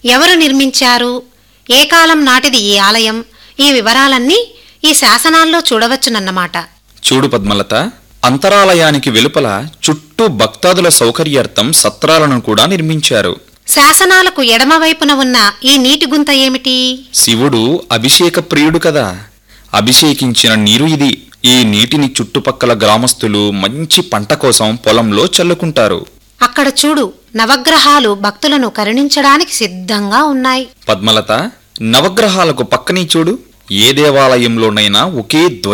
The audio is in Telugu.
ఎవరు నిర్మించారు ఏ కాలం నాటిది ఈ ఆలయం ఈ వివరాలన్నీ ఈ శాసనాల్లో చూడవచ్చునన్నమాట చూడు పద్మలత అంతరాలయానికి వెలుపల చుట్టూ భక్తాదుల సౌకర్యార్థం సత్రాలను కూడా నిర్మించారు శాసనాలకు ఎడమవైపున ఉన్న ఈ నీటి గుంత ఏమిటి శివుడు అభిషేక ప్రియుడు కదా అభిషేకించిన నీరు ఇది ఈ నీటిని చుట్టుపక్కల గ్రామస్తులు మంచి పంట కోసం పొలంలో చల్లుకుంటారు అక్కడ చూడు నవగ్రహాలు భక్తులను కరుణించడానికి సిద్ధంగా ఉన్నాయి పద్మలత నవగ్రహాలకు పక్కనే చూడు ఏ దేవాలయంలోనైనా ఒకే ధ్వజ